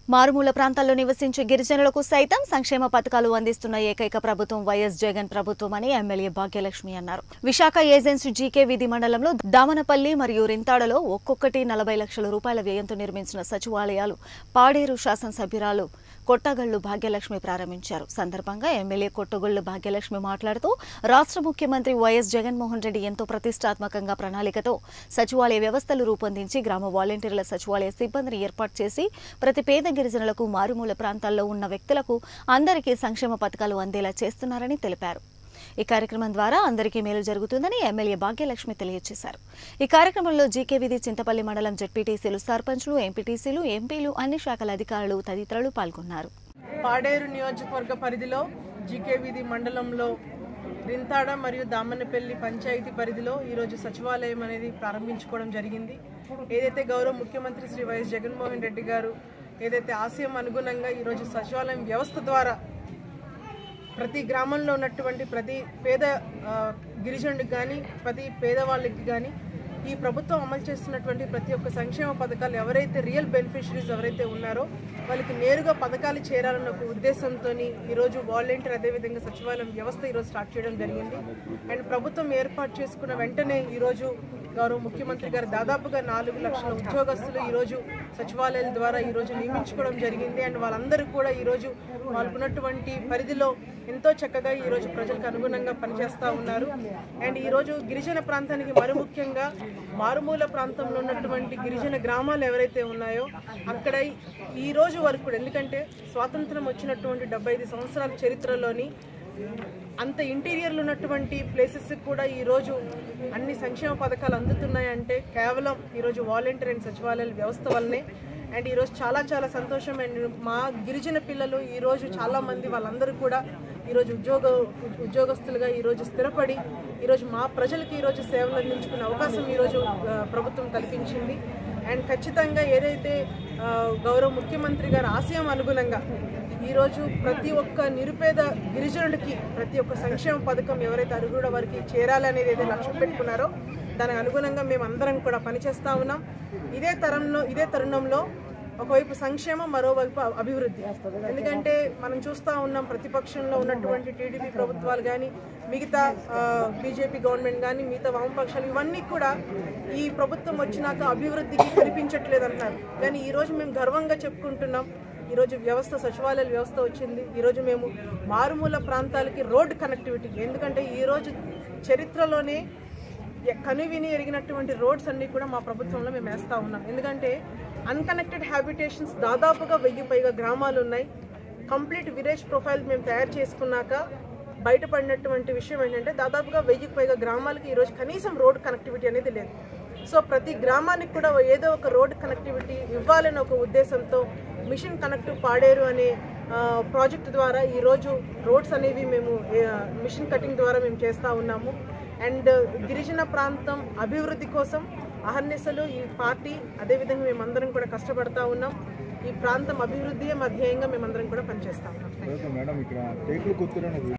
మారుమూల ప్రాంతాల్లో నివసించే గిరిజనులకు సైతం సంక్షేమ పథకాలు అందిస్తున్న ఏకైక ప్రభుత్వం వైఎస్ జగన్ ప్రభుత్వం అని ఎమ్మెల్యే భాగ్యలక్ష్మి అన్నారు విశాఖ ఏజెన్సీ జీకే విధి మండలంలో దామనపల్లి మరియు రింతాడలో ఒక్కొక్కటి నలభై లక్షల రూపాయల వ్యయంతో నిర్మించిన సచివాలయాలు పాడేరు శాసనసభ్యురాలు కొట్టగళ్లు భాగ్యలక్ష్మి ప్రారంభించారు సందర్భంగా ఎమ్మెల్యే కొట్టగొళ్లు భాగ్యలక్ష్మి మాట్లాడుతూ రాష్ట్ర ముఖ్యమంత్రి వైఎస్ జగన్మోహన్ రెడ్డి ఎంతో ప్రతిష్టాత్మకంగా ప్రణాళికతో సచివాలయ వ్యవస్థలు రూపొందించి గ్రామ వాలంటీర్ల సచివాలయ సిబ్బందిని ఏర్పాటు చేసి ప్రతి పేద గిరిజనులకు మారుమూల ప్రాంతాల్లో ఉన్న వ్యక్తులకు అందరికీ సంక్షేమ పథకాలు అందేలా చేస్తున్నారని తెలిపారు ఈ కార్యక్రమం ద్వారా అందరికీ మేలు జరుగుతుందని ఎమ్మెల్యే భాగ్యలక్ష్మి తెలియజేశారు ఈ కార్యక్రమంలో జీకే విధి చింతపల్లి మండలం జడ్పీటీసీలు సర్పంచ్లు ఎంపీటీసీలు ఎంపీలు అన్ని శాఖల అధికారులు తదితరులు పాల్గొన్నారు పాడేరు నియోజకవర్గ పరిధిలో జీకే వీధి మండలంలో రింతాడ మరియు దామన్నపల్లి పంచాయతీ పరిధిలో ఈరోజు సచివాలయం అనేది ప్రారంభించుకోవడం జరిగింది ఏదైతే గౌరవ ముఖ్యమంత్రి శ్రీ వైఎస్ జగన్మోహన్ రెడ్డి గారు ఏదైతే ఆశయం అనుగుణంగా ఈరోజు సచివాలయం వ్యవస్థ ద్వారా ప్రతి గ్రామంలో ఉన్నటువంటి ప్రతి పేద ఆ, గిరిజనుడికి కానీ ప్రతి పేదవాళ్ళకి కానీ ఈ ప్రభుత్వం అమలు చేస్తున్నటువంటి ప్రతి ఒక్క సంక్షేమ పథకాలు ఎవరైతే రియల్ బెనిఫిషరీస్ ఎవరైతే ఉన్నారో వాళ్ళకి నేరుగా పథకాలు చేరాలన్న ఒక ఉద్దేశంతో ఈరోజు వాలంటీర్ అదేవిధంగా సచివాలయం వ్యవస్థ ఈరోజు స్టార్ట్ చేయడం జరిగింది అండ్ ప్రభుత్వం ఏర్పాటు చేసుకున్న వెంటనే ఈరోజు గౌరవ ముఖ్యమంత్రి గారు దాదాపుగా నాలుగు లక్షల ఉద్యోగస్తులు ఈరోజు సచివాలయాల ద్వారా ఈరోజు నియమించుకోవడం జరిగింది అండ్ వాళ్ళందరూ కూడా ఈరోజు వాళ్ళకున్నటువంటి పరిధిలో ఎంతో చక్కగా ఈరోజు ప్రజలకు అనుగుణంగా పనిచేస్తూ ఉన్నారు అండ్ ఈరోజు గిరిజన ప్రాంతానికి మరి ముఖ్యంగా మారుమూల ప్రాంతంలో ఉన్నటువంటి గిరిజన గ్రామాలు ఎవరైతే ఉన్నాయో అక్కడ ఈ రోజు వరకు కూడా ఎందుకంటే స్వాతంత్రం వచ్చినటువంటి డెబ్బై ఐదు సంవత్సరాల చరిత్రలోని అంత ఇంటీరియర్లో ఉన్నటువంటి ప్లేసెస్ కూడా ఈరోజు అన్ని సంక్షేమ పథకాలు అందుతున్నాయంటే కేవలం ఈరోజు వాలంటీర్ అండ్ సచివాలయాల వ్యవస్థ వల్లనే అండ్ ఈరోజు చాలా చాలా సంతోషం అండ్ మా గిరిజన పిల్లలు ఈరోజు చాలా మంది వాళ్ళందరూ కూడా ఈరోజు ఉద్యోగ ఉద్యోగస్తులుగా ఈరోజు స్థిరపడి ఈరోజు మా ప్రజలకు ఈరోజు సేవలు అందించుకునే అవకాశం ఈరోజు ఆ, ప్రభుత్వం కల్పించింది అండ్ ఖచ్చితంగా ఏదైతే ఆ, గౌరవ ముఖ్యమంత్రి గారి ఆశయం అనుగుణంగా ఈరోజు ప్రతి ఒక్క నిరుపేద గిరిజనుడికి ప్రతి ఒక్క సంక్షేమ పథకం ఎవరైతే అరుగుడ వారికి చేరాలి అనేది ఏదైతే లక్ష్యం పెట్టుకున్నారో దానికి అనుగుణంగా మేము అందరం కూడా పనిచేస్తా ఉన్నాం ఇదే తరంలో ఇదే తరుణంలో ఒకవైపు సంక్షేమం మరోవైపు అ- అభివృద్ధి ఎందుకంటే మనం చూస్తూ ఉన్నాం ప్రతిపక్షంలో ఉన్నటువంటి టీడీపీ ప్రభుత్వాలు కానీ మిగతా బీజేపీ గవర్నమెంట్ కానీ మిగతా వామపక్షాలు ఇవన్నీ కూడా ఈ ప్రభుత్వం వచ్చినాక అభివృద్ధికి కనిపించట్లేదు అంటున్నారు కానీ ఈరోజు మేము గర్వంగా చెప్పుకుంటున్నాం ఈరోజు వ్యవస్థ సచివాలయాల వ్యవస్థ వచ్చింది ఈరోజు మేము మారుమూల ప్రాంతాలకి రోడ్ కనెక్టివిటీ ఎందుకంటే ఈరోజు చరిత్రలోనే ఎ- కనువిని ఎరిగినటువంటి రోడ్స్ అన్ని కూడా మా ప్రభుత్వంలో మేము వేస్తూ ఉన్నాం ఎందుకంటే అన్కనెక్టెడ్ హ్యాబిటేషన్స్ దాదాపుగా వెయ్యి పైగా గ్రామాలు ఉన్నాయి కంప్లీట్ విలేజ్ ప్రొఫైల్ మేము తయారు చేసుకున్నాక బయటపడినటువంటి విషయం ఏంటంటే దాదాపుగా వెయ్యికి పైగా గ్రామాలకి ఈరోజు కనీసం రోడ్ కనెక్టివిటీ అనేది లేదు సో ప్రతి గ్రామానికి కూడా ఏదో ఒక రోడ్ కనెక్టివిటీ ఇవ్వాలనే ఒక ఉద్దేశంతో మిషన్ కనెక్ట్ పాడేరు అనే ఆ, ప్రాజెక్ట్ ద్వారా ఈరోజు రోడ్స్ అనేవి మేము ఆ, మిషన్ కటింగ్ ద్వారా మేము చేస్తూ ఉన్నాము అండ్ గిరిజన ప్రాంతం అభివృద్ధి కోసం అహర్నిశలు ఈ పార్టీ అదేవిధంగా మేమందరం కూడా కష్టపడతా ఉన్నాం ఈ ప్రాంతం అభివృద్ధియే మా ధ్యేయంగా మేమందరం కూడా పనిచేస్తా ఉన్నాం మేడం ఇక్కడ టేకులు కొత్తలో